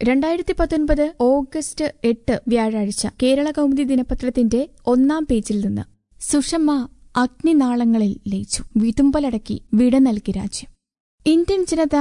രണ്ടായിരത്തി പത്തൊൻപത് ഓഗസ്റ്റ് എട്ട് വ്യാഴാഴ്ച കേരള കൗമുദി ദിനപത്രത്തിന്റെ ഒന്നാം പേജിൽ നിന്ന് സുഷമ്മ അഗ്നിനാളങ്ങളിൽ ലയിച്ചു വിതുമ്പലടക്കി വിട നൽകി രാജ്യം ഇന്ത്യൻ ജനത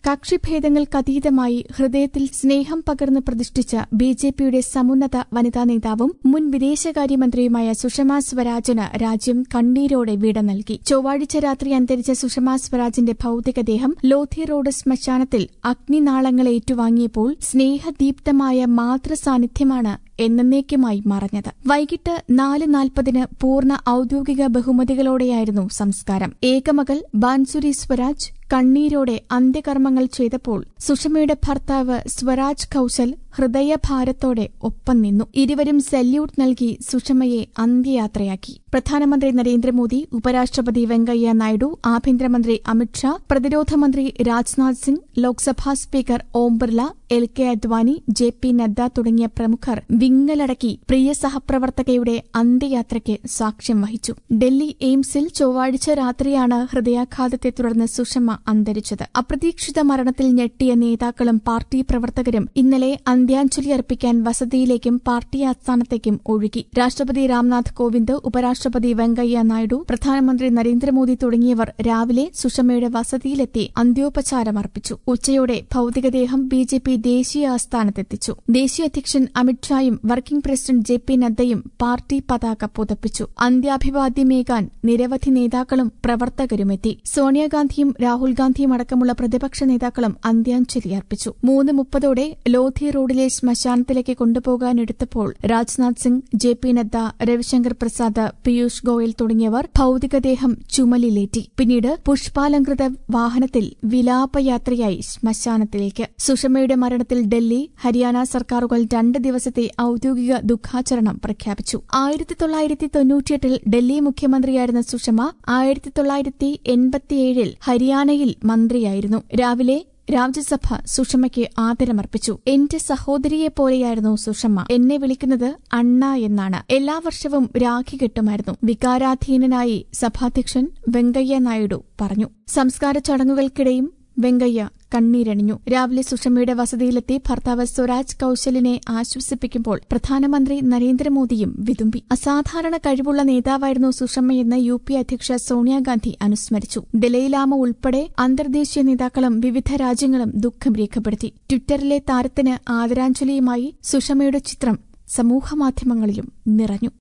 കക്ഷിഭേദങ്ങൾക്കതീതമായി ഹൃദയത്തിൽ സ്നേഹം പകർന്ന് പ്രതിഷ്ഠിച്ച ബി ജെ പിയുടെ സമുന്നത വനിതാ നേതാവും മുൻ വിദേശകാര്യമന്ത്രിയുമായ സുഷമ സ്വരാജിന് രാജ്യം കണ്ണീരോടെ വിട നൽകി ചൊവ്വാഴ്ച രാത്രി അന്തരിച്ച സുഷമ സ്വരാജിന്റെ ഭൌതികദേഹം ലോധി റോഡ് ശ്മശാനത്തിൽ അഗ്നിനാളങ്ങൾ ഏറ്റുവാങ്ങിയപ്പോൾ സ്നേഹദീപ്തമായ മാതൃസാന്നിധ്യമാണ് എന്നേക്കുമായി മറഞ്ഞത് വൈകിട്ട് നാല് നാൽപ്പതിന് പൂർണ്ണ ഔദ്യോഗിക ബഹുമതികളോടെയായിരുന്നു സംസ്കാരം ഏകമകൾ ബാൻസുരി സ്വരാജ് കണ്ണീരോടെ അന്ത്യകർമ്മങ്ങൾ ചെയ്തപ്പോൾ സുഷമയുടെ ഭർത്താവ് സ്വരാജ് കൌശൽ ഹൃദയഭാരത്തോടെ ഒപ്പം നിന്നു ഇരുവരും സല്യൂട്ട് നൽകി സുഷമയെ അന്ത്യയാത്രയാക്കി പ്രധാനമന്ത്രി നരേന്ദ്രമോദി ഉപരാഷ്ട്രപതി വെങ്കയ്യ നായിഡു ആഭ്യന്തരമന്ത്രി അമിത്ഷാ പ്രതിരോധ മന്ത്രി Rajnath Singh Lok Sabha speaker Om Birla L K Advani J P Nadda തുടങ്ങിയ പ്രമുഖർ വിങ്ങലടക്കി പ്രിയ സഹപ്രവർത്തകയുടെ അന്ത്യയാത്രയ്ക്ക് സാക്ഷ്യം വഹിച്ചു ഡൽഹി എയിംസിൽ ചൊവ്വാഴ്ച രാത്രിയാണ് ഹൃദയാഘാതത്തെ തുടർന്ന് സുഷമ അന്തരിച്ചത് അപ്രതീക്ഷിത മരണത്തിൽ ഞെട്ടിയ നേതാക്കളും പാർട്ടി പ്രവർത്തകരും ഇന്നലെ അന്ത്യാഞ്ജലി അർപ്പിക്കാൻ വസതിയിലേക്കും പാർട്ടി ആസ്ഥാനത്തേക്കും ഒഴുകി രാഷ്ട്രപതി രാംനാഥ് കോവിന്ദ് ഉപരാഷ്ട്രപതി വെങ്കയ്യ നായിഡു പ്രധാനമന്ത്രി നരേന്ദ്രമോദി തുടങ്ങിയവർ രാവിലെ സുഷമയുടെ വസതിയിലെത്തി അന്ത്യോപചാരം അർപ്പിച്ചു ഉച്ചയോടെ ഭൌതികദേഹം ബി ജെ പി ദേശീയ ആസ്ഥാനത്തെത്തിച്ചു ദേശീയ അധ്യക്ഷൻ അമിത്ഷായും വർക്കിംഗ് പ്രസിഡന്റ് ജെ പി നദ്ദയും പാർട്ടി പതാക പുതപ്പിച്ചു അന്ത്യാഭിവാദ്യമേകാൻ നിരവധി നേതാക്കളും പ്രവർത്തകരുമെത്തി സോണിയാഗാന്ധിയും രാഹുൽ ഗാന്ധിയും അടക്കമുള്ള പ്രതിപക്ഷ നേതാക്കളും അന്ത്യാഞ്ജലി അർപ്പിച്ചു മൂന്ന് മുപ്പതോടെ ലോധി റോഡിലെ ശ്മശാനത്തിലേക്ക് കൊണ്ടുപോകാനെടുത്തപ്പോൾ രാജ്നാഥ് സിംഗ് ജെ പി നദ്ദ രവിശങ്കർ പ്രസാദ് പീയൂഷ് ഗോയൽ തുടങ്ങിയവർ ഭൌതികദേഹം ചുമലിലേറ്റി പിന്നീട് പുഷ്പാലങ്കൃത വാഹനത്തിൽ വിലാപയാത്രയായി ശ്മശാനത്തിലേക്ക് സുഷമയുടെ മരണത്തിൽ ഡൽഹി ഹരിയാന സർക്കാരുകൾ രണ്ട് ദിവസത്തെ ഔദ്യോഗിക ദുഃഖാചരണം പ്രഖ്യാപിച്ചു ആയിരത്തി തൊള്ളായിരത്തി തൊണ്ണൂറ്റിയെട്ടിൽ ഡൽഹി മുഖ്യമന്ത്രിയായിരുന്ന സുഷമ ആയിരത്തി തൊള്ളായിരത്തി എൺപത്തിയേഴിൽ ഹരിയാനയിൽ മന്ത്രിയായിരുന്നു രാവിലെ രാജ്യസഭ സുഷമയ്ക്ക് ആദരമർപ്പിച്ചു എന്റെ സഹോദരിയെപ്പോലെയായിരുന്നു സുഷമ്മ എന്നെ വിളിക്കുന്നത് അണ്ണ എന്നാണ് എല്ലാ വർഷവും രാഖി കെട്ടുമായിരുന്നു വികാരാധീനനായി സഭാധ്യക്ഷൻ വെങ്കയ്യ നായിഡു പറഞ്ഞു സംസ്കാര ചടങ്ങുകൾക്കിടെയും വെങ്കയ്യ കണ്ണീരണിഞ്ഞു രാവിലെ സുഷമയുടെ വസതിയിലെത്തി ഭർത്താവ് സ്വരാജ് കൌശലിനെ ആശ്വസിപ്പിക്കുമ്പോൾ പ്രധാനമന്ത്രി നരേന്ദ്രമോദിയും വിതുമ്പി അസാധാരണ കഴിവുള്ള നേതാവായിരുന്നു സുഷമയെന്ന് യു പി അധ്യക്ഷ സോണിയാഗാന്ധി അനുസ്മരിച്ചു ദലൈലാമ ഉൾപ്പെടെ അന്തർദേശീയ നേതാക്കളും വിവിധ രാജ്യങ്ങളും ദുഃഖം രേഖപ്പെടുത്തി ട്വിറ്ററിലെ താരത്തിന് ആദരാഞ്ജലിയുമായി സുഷമയുടെ ചിത്രം സമൂഹമാധ്യമങ്ങളിലും നിറഞ്ഞു